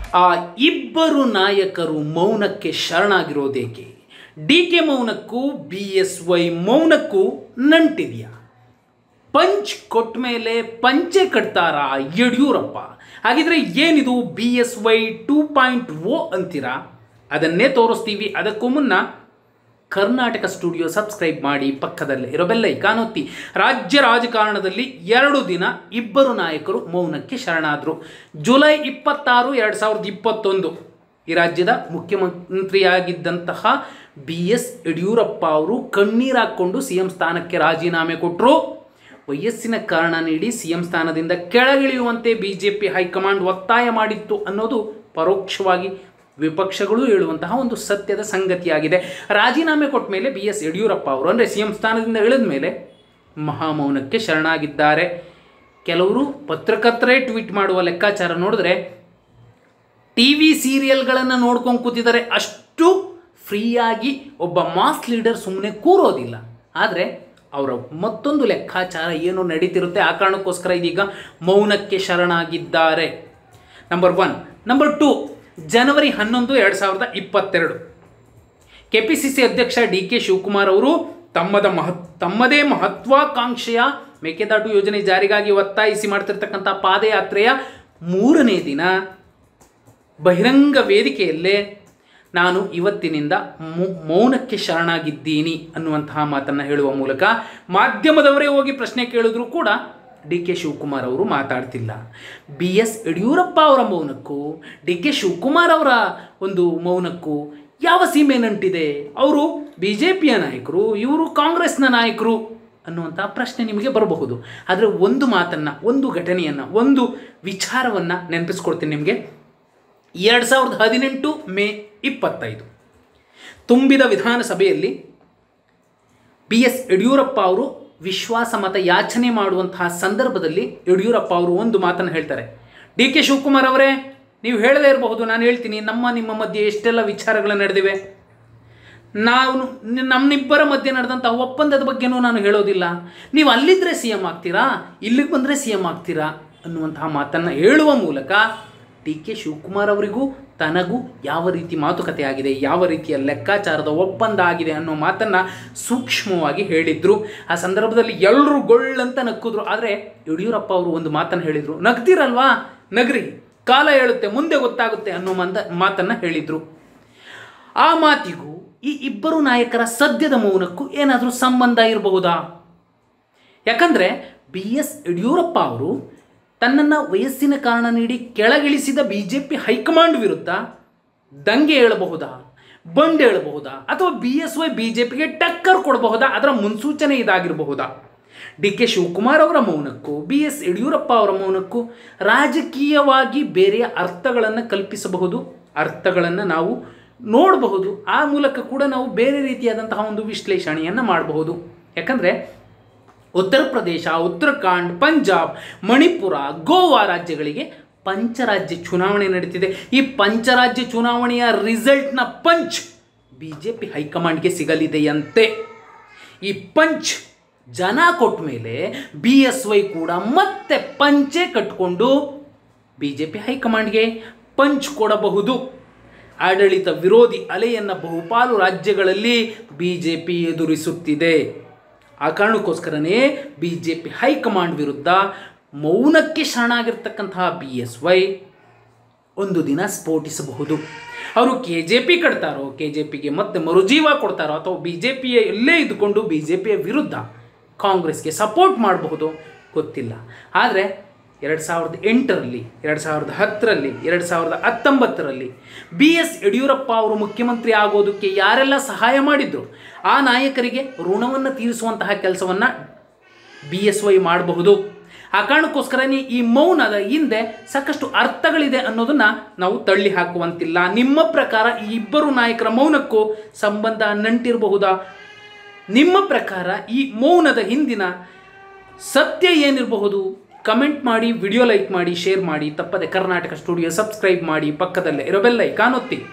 ಆ ಇಬ್ಬರು ನಾಯಕರು ಮೌನಕ್ಕೆ ಶರಣಾಗಿರೋದೇಕೆ ಡಿ ಕೆ ಮೌನಕ್ಕೂ ಬಿ ಎಸ್ ವೈ ಮೌನಕ್ಕೂ ನಂಟಿದೆಯಾ ಪಂಚ್ ಕೊಟ್ಟ ಮೇಲೆ ಪಂಚೆ ಕಟ್ತಾರ ಯಡಿಯೂರಪ್ಪ ಹಾಗಿದ್ರೆ ಏನಿದು B S Y two point O ಅಂತೀರಾ ಅದನ್ನೇ ತೋರಿಸ್ತೀವಿ ಅದಕ್ಕೂ ಮುನ್ನ ಕರ್ನಾಟಕ ಸ್ಟುಡಿಯೋ ಸಬ್ಸ್ಕ್ರೈಬ್ ಮಾಡಿ ಪಕ್ಕದಲ್ಲೇ ಇರೋ ಬೆಲ್ಲ ಕಾಣುತ್ತಿ ರಾಜ್ಯ ರಾಜಕಾರಣದಲ್ಲಿ ಎರಡು ದಿನ ಇಬ್ಬರು ನಾಯಕರು ಮೌನಕ್ಕೆ ಶರಣಾದರು ಜುಲೈ ಇಪ್ಪತ್ತಾರು ಎರಡು ಸಾವಿರದ ಇಪ್ಪತ್ತೊಂದು ಈ ರಾಜ್ಯದ ಮುಖ್ಯಮಂತ್ರಿಯಾಗಿದ್ದಂತಹ ಬಿ ಎಸ್ ಯಡಿಯೂರಪ್ಪ ಅವರು ಕಣ್ಣೀರು ಹಾಕ್ಕೊಂಡು ಸಿ ಎಂ ಸ್ಥಾನಕ್ಕೆ ರಾಜೀನಾಮೆ ಕೊಟ್ಟರು ವಯಸ್ಸಿನ ಕಾರಣ ನೀಡಿ ಸಿ ಎಂ ಸ್ಥಾನದಿಂದ ಕೆಳಗಿಳಿಯುವಂತೆ ಬಿ ಜೆ ಪಿ ಹೈಕಮಾಂಡ್ ಒತ್ತಾಯ ಮಾಡಿತ್ತು ಅನ್ನೋದು ಪರೋಕ್ಷವಾಗಿ ವಿಪಕ್ಷಗಳು ಹೇಳುವಂತಹ ಒಂದು ಸತ್ಯದ ಸಂಗತಿಯಾಗಿದೆ ರಾಜೀನಾಮೆ ಕೊಟ್ಟ ಮೇಲೆ ಬಿ ಎಸ್ ಯಡಿಯೂರಪ್ಪ ಅವರು ಅಂದರೆ ಸಿ ಎಂ ಸ್ಥಾನದಿಂದ ಇಳಿದ ಮೇಲೆ ಮಹಾಮೌನಕ್ಕೆ ಶರಣಾಗಿದ್ದಾರೆ ಕೆಲವರು ಪತ್ರಕರ್ತರೇ ಟ್ವೀಟ್ ಮಾಡುವ ಲೆಕ್ಕಾಚಾರ ನೋಡಿದ್ರೆ ಟಿ ವಿ ಸೀರಿಯಲ್ಗಳನ್ನು ನೋಡ್ಕೊಂಡು ಕೂತಿದ್ದಾರೆ ಅಷ್ಟು ಫ್ರೀಯಾಗಿ ಒಬ್ಬ ಮಾಸ್ ಲೀಡರ್ ಸುಮ್ಮನೆ ಕೂರೋದಿಲ್ಲ ಆದರೆ ಅವರ ಮತ್ತೊಂದು ಲೆಕ್ಕಾಚಾರ ಏನು ನಡೀತಿರುತ್ತೆ ಆ ಕಾರಣಕ್ಕೋಸ್ಕರ ಇದೀಗ ಮೌನಕ್ಕೆ ಶರಣಾಗಿದ್ದಾರೆ ನಂಬರ್ ಒನ್ ನಂಬರ್ ಟು ಜನವರಿ ಹನ್ನೊಂದು ಎರಡು ಸಾವಿರದ ಇಪ್ಪತ್ತೆರಡು ಕೆ ಪಿ ಸಿ ಸಿ ಅಧ್ಯಕ್ಷ ಡಿ ಕೆ ಶಿವಕುಮಾರ್ ಅವರು ತಮ್ಮದ ಮಹತ್ ತಮ್ಮದೇ ಮಹತ್ವಾಕಾಂಕ್ಷೆಯ ಮೇಕೆದಾಟು ಯೋಜನೆ ಜಾರಿಗಾಗಿ ಒತ್ತಾಯಿಸಿ ಮಾಡ್ತಿರ್ತಕ್ಕಂಥ ಪಾದಯಾತ್ರೆಯ ಮೂರನೇ ದಿನ ಬಹಿರಂಗ ವೇದಿಕೆಯಲ್ಲೇ ನಾನು ಇವತ್ತಿನಿಂದ ಮೌ- ಮೌನಕ್ಕೆ ಶರಣಾಗಿದ್ದೀನಿ ಅನ್ನುವಂತಹ ಮಾತನ್ನು ಹೇಳುವ ಮೂಲಕ ಮಾಧ್ಯಮದವರೇ ಹೋಗಿ ಪ್ರಶ್ನೆ ಕೇಳಿದ್ರು ಕೂಡ ಡಿ ಕೆ ಶಿವಕುಮಾರ್ ಅವರು ಮಾತಾಡ್ತಿಲ್ಲ ಬಿ ಎಸ್ ಯಡಿಯೂರಪ್ಪ ಅವರ ಮೌನಕ್ಕೂ ಡಿ ಕೆ ಶಿವಕುಮಾರ್ ಅವರ ಒಂದು ಮೌನಕ್ಕೂ ಯಾವ ಸೀಮೆ ನಂಟಿದೆ ಅವರು ಬಿ ಜೆ ಪಿಯ ನಾಯಕರು ಇವರು ಕಾಂಗ್ರೆಸ್ನ ನಾಯಕರು ಅನ್ನುವಂಥ ಪ್ರಶ್ನೆ ನಿಮಗೆ ಬರಬಹುದು ಆದರೆ ಒಂದು ಮಾತನ್ನು ಒಂದು ಘಟನೆಯನ್ನು ಒಂದು ವಿಚಾರವನ್ನು ನೆನಪಿಸ್ಕೊಡ್ತೀನಿ ನಿಮಗೆ ಎರಡು ಸಾವಿರದ ಹದಿನೆಂಟು ಮೇ ಇಪ್ಪತ್ತೈದು ತುಂಬಿದ ವಿಧಾನಸಭೆಯಲ್ಲಿ ಬಿ ಎಸ್ ಯಡಿಯೂರಪ್ಪ ಅವರು ವಿಶ್ವಾಸಮತ ಯಾಚನೆ ಮಾಡುವಂತಹ ಸಂದರ್ಭದಲ್ಲಿ ಯಡಿಯೂರಪ್ಪ ಅವರು ಒಂದು ಮಾತನ್ನು ಹೇಳ್ತಾರೆ ಡಿ ಕೆ ಶಿವಕುಮಾರ್ ಅವರೇ ನೀವು ಹೇಳದೇ ಇರಬಹುದು ನಾನು ಹೇಳ್ತೀನಿ ನಮ್ಮ ನಿಮ್ಮ ಮಧ್ಯೆ ಎಷ್ಟೆಲ್ಲ ವಿಚಾರಗಳು ನಡೆದಿವೆ ನಾವು ನಮ್ಮಿಬ್ಬರ ಮಧ್ಯೆ ನಡೆದಂಥ ಒಪ್ಪಂದದ ಬಗ್ಗೆನೂ ನಾನು ಹೇಳೋದಿಲ್ಲ ನೀವು ಅಲ್ಲಿದ್ದರೆ ಸಿ ಎಮ್ ಆಗ್ತೀರಾ ಇಲ್ಲಿಗೆ ಬಂದರೆ ಸಿ ಎಮ್ ಆಗ್ತೀರಾ ಅನ್ನುವಂತಹ ಮಾತನ್ನು ಹೇಳುವ ಮೂಲಕ ಡಿ ಕೆ ಶಿವಕುಮಾರ್ ಅವರಿಗೂ ತನಗೂ ಯಾವ ರೀತಿ ಮಾತುಕತೆ ಆಗಿದೆ ಯಾವ ರೀತಿಯ ಲೆಕ್ಕಾಚಾರದ ಒಪ್ಪಂದ ಆಗಿದೆ ಅನ್ನೋ ಮಾತನ್ನು ಸೂಕ್ಷ್ಮವಾಗಿ ಹೇಳಿದ್ರು ಆ ಸಂದರ್ಭದಲ್ಲಿ ಎಲ್ಲರೂ ಗೊಳ್ಳಂತ ನಕ್ಕಿದ್ರು ಆದರೆ ಯಡಿಯೂರಪ್ಪ ಅವರು ಒಂದು ಮಾತನ್ನು ಹೇಳಿದರು ನಗ್ತಿರಲ್ವಾ ನಗ್ರಿ ಕಾಲ ಹೇಳುತ್ತೆ ಮುಂದೆ ಗೊತ್ತಾಗುತ್ತೆ ಅನ್ನೋ ಮಂದ ಮಾತನ್ನು ಹೇಳಿದರು ಆ ಮಾತಿಗೂ ಈ ಇಬ್ಬರು ನಾಯಕರ ಸದ್ಯದ ಮೌನಕ್ಕೂ ಏನಾದರೂ ಸಂಬಂಧ ಇರಬಹುದಾ ಯಾಕಂದರೆ ಬಿ ಎಸ್ ಯಡಿಯೂರಪ್ಪ ಅವರು ತನ್ನನ್ನು ವಯಸ್ಸಿನ ಕಾರಣ ನೀಡಿ ಕೆಳಗಿಳಿಸಿದ ಬಿ ಜೆ ಪಿ ಹೈಕಮಾಂಡ್ ವಿರುದ್ಧ ದಂಗೆ ಏಳಬಹುದಾ ಬಂಡ್ ಏಳಬಹುದಾ ಅಥವಾ B S Y B J ಪಿಗೆ ಟಕ್ಕರ್ ಕೊಡಬಹುದಾ ಅದರ ಮುನ್ಸೂಚನೆ ಇದಾಗಿರಬಹುದಾ ಡಿ ಕೆ ಶಿವಕುಮಾರ್ ಅವರ ಮೌನಕ್ಕೂ ಬಿ ಎಸ್ ಯಡಿಯೂರಪ್ಪ ಅವರ ಮೌನಕ್ಕೂ ರಾಜಕೀಯವಾಗಿ ಬೇರೆಯ ಅರ್ಥಗಳನ್ನು ಕಲ್ಪಿಸಬಹುದು ಅರ್ಥಗಳನ್ನು ನಾವು ನೋಡಬಹುದು ಆ ಮೂಲಕ ಕೂಡ ನಾವು ಬೇರೆ ರೀತಿಯಾದಂತಹ ಒಂದು ವಿಶ್ಲೇಷಣೆಯನ್ನು ಮಾಡಬಹುದು ಯಾಕಂದರೆ ಉತ್ತರ ಪ್ರದೇಶ ಉತ್ತರಾಖಂಡ್ ಪಂಜಾಬ್ ಮಣಿಪುರ ಗೋವಾ ರಾಜ್ಯಗಳಿಗೆ ಪಂಚರಾಜ್ಯ ಚುನಾವಣೆ ನಡೀತಿದೆ ಈ ಪಂಚರಾಜ್ಯ ಚುನಾವಣೆಯ ರಿಸಲ್ಟ್ನ ಪಂಚ್ ಬಿ ಜೆ ಪಿ ಹೈಕಮಾಂಡ್ಗೆ ಸಿಗಲಿದೆಯಂತೆ ಈ ಪಂಚ್ ಜನ ಕೊಟ್ಟ ಮೇಲೆ ಬಿ ಎಸ್ ವೈ ಕೂಡ ಮತ್ತೆ ಪಂಚೆ ಕಟ್ಕೊಂಡು B J P high command punch ಕೊಡಬಹುದು ಆಡಳಿತ ವಿರೋಧಿ ಅಲೆಯನ್ನು ಬಹುಪಾಲು ರಾಜ್ಯಗಳಲ್ಲಿ ಬಿ ಜೆ ಪಿ ಎದುರಿಸುತ್ತಿದೆ ಆ ಕಾರಣಕ್ಕೋಸ್ಕರನೇ ಬಿ ಜೆ ಪಿ ಹೈಕಮಾಂಡ್ ವಿರುದ್ಧ ಮೌನಕ್ಕೆ ಶರಣಾಗಿರ್ತಕ್ಕಂತಹ ಬಿ ಎಸ್ ವೈ ಒಂದು ದಿನ ಸ್ಫೋಟಿಸಬಹುದು ಅವರು ಕೆ ಜೆ ಪಿ ಕಟ್ತಾರೋ ಕೆ ಜೆ ಪಿಗೆ ಮತ್ತೆ ಮರುಜೀವ ಕೊಡ್ತಾರೋ ಅಥವಾ ಬಿ ಜೆ ಪಿಯ ಎಲ್ಲೇ ಇದ್ದುಕೊಂಡು ಬಿ ಜೆ ಪಿಯ ವಿರುದ್ಧ ಕಾಂಗ್ರೆಸ್ಗೆ ಸಪೋರ್ಟ್ ಮಾಡಬಹುದು ಗೊತ್ತಿಲ್ಲ ಆದರೆ ಎರಡು ಸಾವಿರದ ಎಂಟರಲ್ಲಿ ಎರಡು ಸಾವಿರದ ಹತ್ತರಲ್ಲಿ ಎರಡು ಸಾವಿರದ ಹತ್ತೊಂಬತ್ತರಲ್ಲಿ ಬಿ ಎಸ್ ಯಡಿಯೂರಪ್ಪ ಅವರು ಮುಖ್ಯಮಂತ್ರಿ ಆಗೋದಕ್ಕೆ ಯಾರೆಲ್ಲ ಸಹಾಯ ಮಾಡಿದ್ರು ಆ ನಾಯಕರಿಗೆ ಋಣವನ್ನು ತೀರಿಸುವಂತಹ ಕೆಲಸವನ್ನು ಬಿ ಎಸ್ ವೈ ಮಾಡಬಹುದು ಆ ಕಾರಣಕ್ಕೋಸ್ಕರನೇ ಈ ಮೌನದ ಹಿಂದೆ ಸಾಕಷ್ಟು ಅರ್ಥಗಳಿದೆ ಅನ್ನೋದನ್ನ ನಾವು ತಳ್ಳಿ ಹಾಕುವಂತಿಲ್ಲ ನಿಮ್ಮ ಪ್ರಕಾರ ಈ ಇಬ್ಬರು ನಾಯಕರ ಮೌನಕ್ಕೂ ಸಂಬಂಧ ನಂಟಿರಬಹುದಾ ನಿಮ್ಮ ಪ್ರಕಾರ ಈ ಮೌನದ ಹಿಂದಿನ ಸತ್ಯ ಏನಿರಬಹುದು ಕಮೆಂಟ್ ಮಾಡಿ ವಿಡಿಯೋ ಲೈಕ್ ಮಾಡಿ ಶೇರ್ ಮಾಡಿ ತಪ್ಪದೆ ಕರ್ನಾಟಕ ಸ್ಟುಡಿಯೋ ಸಬ್ಸ್ಕ್ರೈಬ್ ಮಾಡಿ ಪಕ್ಕದಲ್ಲೇ ಇರೋ ಬೆಲ್ಲೈ ಕಾಣುತ್ತಿ